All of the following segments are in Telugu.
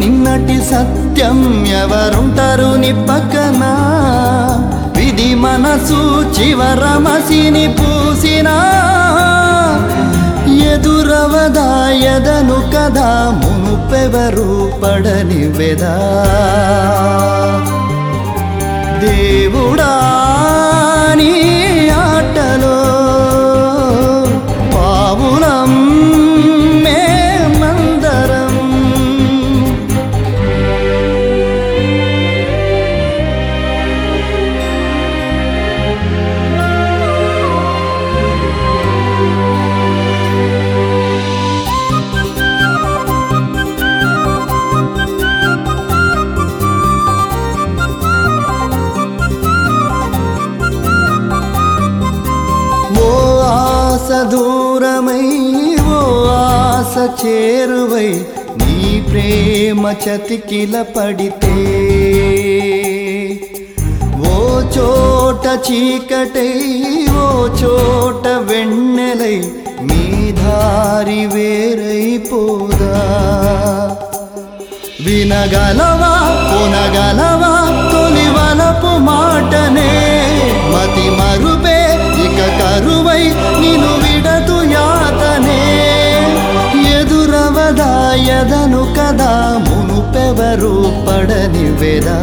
నిన్నటి సత్యం ఎవరుంటారు నీ పక్కన విధి మనసు చివర మసిని పూసినా ఎదురవదాయదను కదా మునుపెవరు పడని వెదా దేవుడా నీ ఆటలో పావులం మేమందరం ఓ ఆశ దూరమై ఓ ఆశ చేరువై నీ ప్రేమ చతికిల పడితే ఓ చోట చీకటై ఓ చోట వెన్నెలై మీ దారి వేరైపోదా వినగలవా కొనగలవా తొలి వలపు మాటనే మతి మరుపే ఇక కరువై నిను విడదు యాతనే ఎదురవదాయదను కదా మునుపెవరు పడని వెదా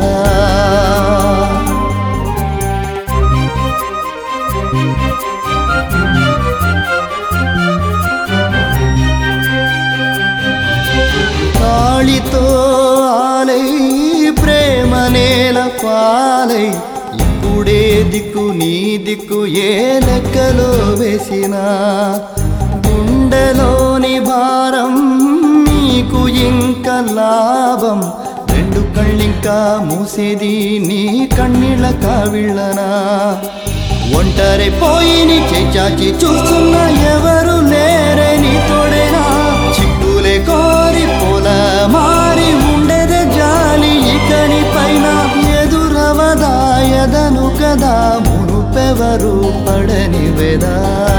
తాళితో ఆలై ప్రేమ నేల పాలై ఇప్పుడే దిక్కు నీ దిక్కు ఏ లెక్కలో వేసినా గుండెలోని భారం నీకు ఇంకా లాభం రెండు కళ్ళింకా మూసేది నీ కన్నీళ్ళ కావిళ్ళనా ఒంటరి పోయి నీ చేచాచి చూస్తున్న ఎవరు లేరే నీ తోడేనా చిక్కులే కోరి పొల మారి ఉండేదే జాలి ఇకని పైన ఎదురవదాయదను కదా మునుపెవరు పడని వెదా